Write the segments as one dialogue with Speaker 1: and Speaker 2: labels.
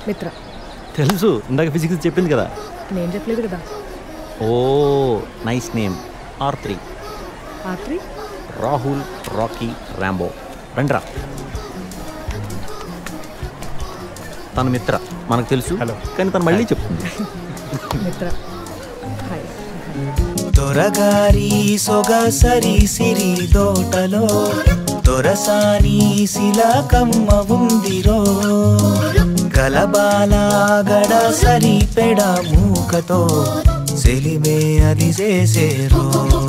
Speaker 1: మిత్ర
Speaker 2: తెలుసు ఇందాక ఫిజిక్స్ చెప్పింది కదా
Speaker 1: నేను చెప్పలేదు కదా
Speaker 2: oh nice name R three
Speaker 1: Athri
Speaker 2: Rahul Rocky Rambo రండ్రా తన మిత్ర మనకు తెలుసు
Speaker 3: Hello.
Speaker 2: కానీ తను మళ్ళీ చెప్తుంది
Speaker 1: మిత్ర హాయ్
Speaker 4: దొరగారి సొగసరి సిరి దోటలో దొరసాని శిలకమ్మ ఉందిరో గలబాల గడ సరి పెడ మూకతో సెలిమే అది చేసేరో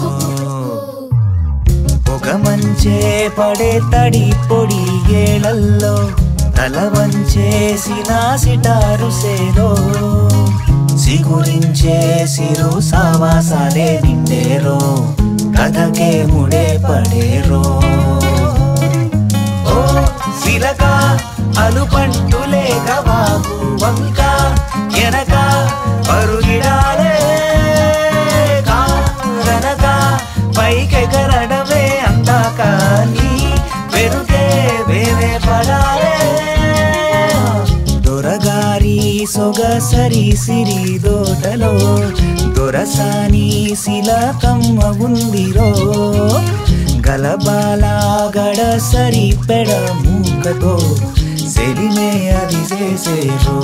Speaker 4: ఒక మంచే పడే తడి పొడి ఏళల్లో తల వంచేసిన సిటారు సేలో సిగురించే సిరు సావాసాలే నిండేరో కథకే ముడే పడేరో ఓ సిలక అలుపంటులేక వాగు వంక ఎనక పరుగిడాలే కాదనక పైకెగరడమే అందాక నీ వెనుకే వేరే పడాలే దొరగారి సొగసరి సిరి దోటలో దొరసాని శిలకమ్మ ఉందిరో గలబాల గడ సరి పెడ మూకతో సెలిమే అది చేసేరో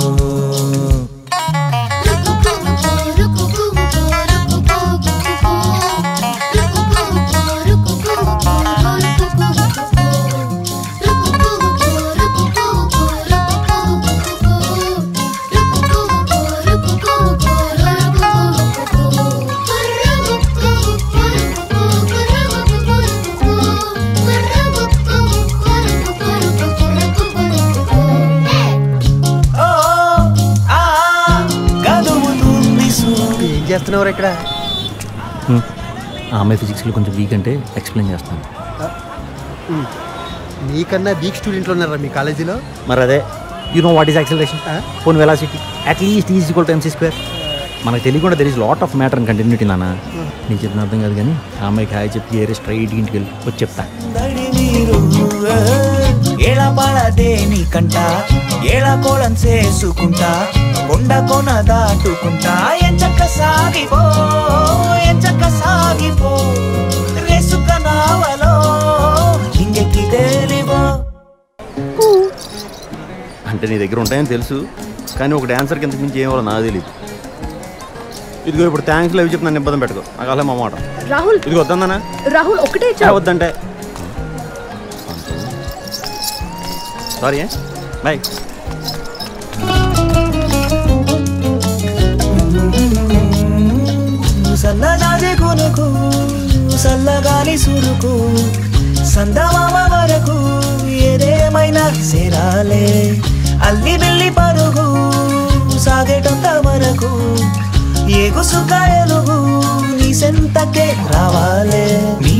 Speaker 4: ఓ ఆ గదువుతుంది సూర్యుడు
Speaker 3: ఏం చేస్తున్నారు ఇక్కడ
Speaker 2: హ్మ్. ఆ అమ్మాయి ఫిజిక్స్లో కొంచెం వీక్ అంటే ఎక్స్ప్లెయిన్ చేస్తాను
Speaker 3: నీకన్నా వీక్ స్టూడెంట్లు ఉన్నారా మీ కాలేజీలో
Speaker 2: మరి అదే you know what is acceleration
Speaker 3: Huh?
Speaker 2: Phone velocity at least is equal to MC square మనకు తెలియకుండా there is lot of matter and continuity నాన్న నీకు చెప్పిన అర్థం కాదు కానీ ఆ అమ్మాయికి హాయ్ చెప్పి ఏరే స్ట్రైట్ ఇంటికి వెళ్ళి వచ్చి చెప్తా
Speaker 4: దడి నీరు ఏళపడదేని కంట ఏళకోళం చేసుకుంటా కొండ కొన దాటుకుంటా ఎంచక్క సాగిపో ఎంచక్క సాగిపో రేసుక నావలో ఇంకెక్కి తేలివో
Speaker 2: అంటే నీ దగ్గర ఉంటాయని తెలుసు కానీ ఒక డాన్సర్కి ఇంతకు మించి ఏం వాళ్ళో నాకు తెలియదు ఇదిగో ఇప్పుడు థ్యాంక్స్ అవి చెప్పి నన్ను ఇబ్బంది పెట్టుకో నాకు అలా మా మాట
Speaker 1: రాహుల్
Speaker 2: ఇదిగో వద్దన్నా
Speaker 1: రాహుల్ ఒకటే ఇచ్చావు
Speaker 2: వద్దంటే సారీ బాయ్
Speaker 4: సన్నజాజి కొనుకు సల్లగాలి సురుకు సందమామ వరకు ఏదేమైనా సేరాలే అల్లి బిల్లి పరుగు సాగేటంత వరకు ఏగుసుక ఎలుగు నీ సెంతకే రావాలే నీ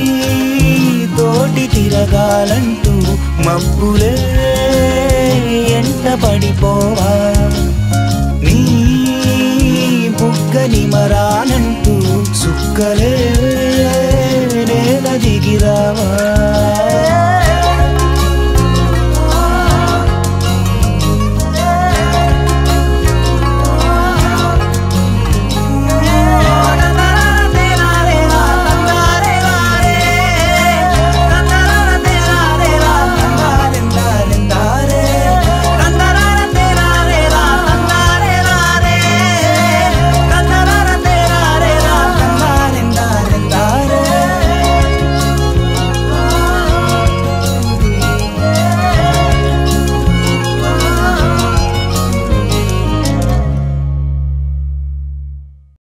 Speaker 4: తోటి తిరగాలంటూ మబ్బులే ఎంట పడిపోవా నీ బుగ్గని మరానంటూ సుక్కలే నేల దిగిరావా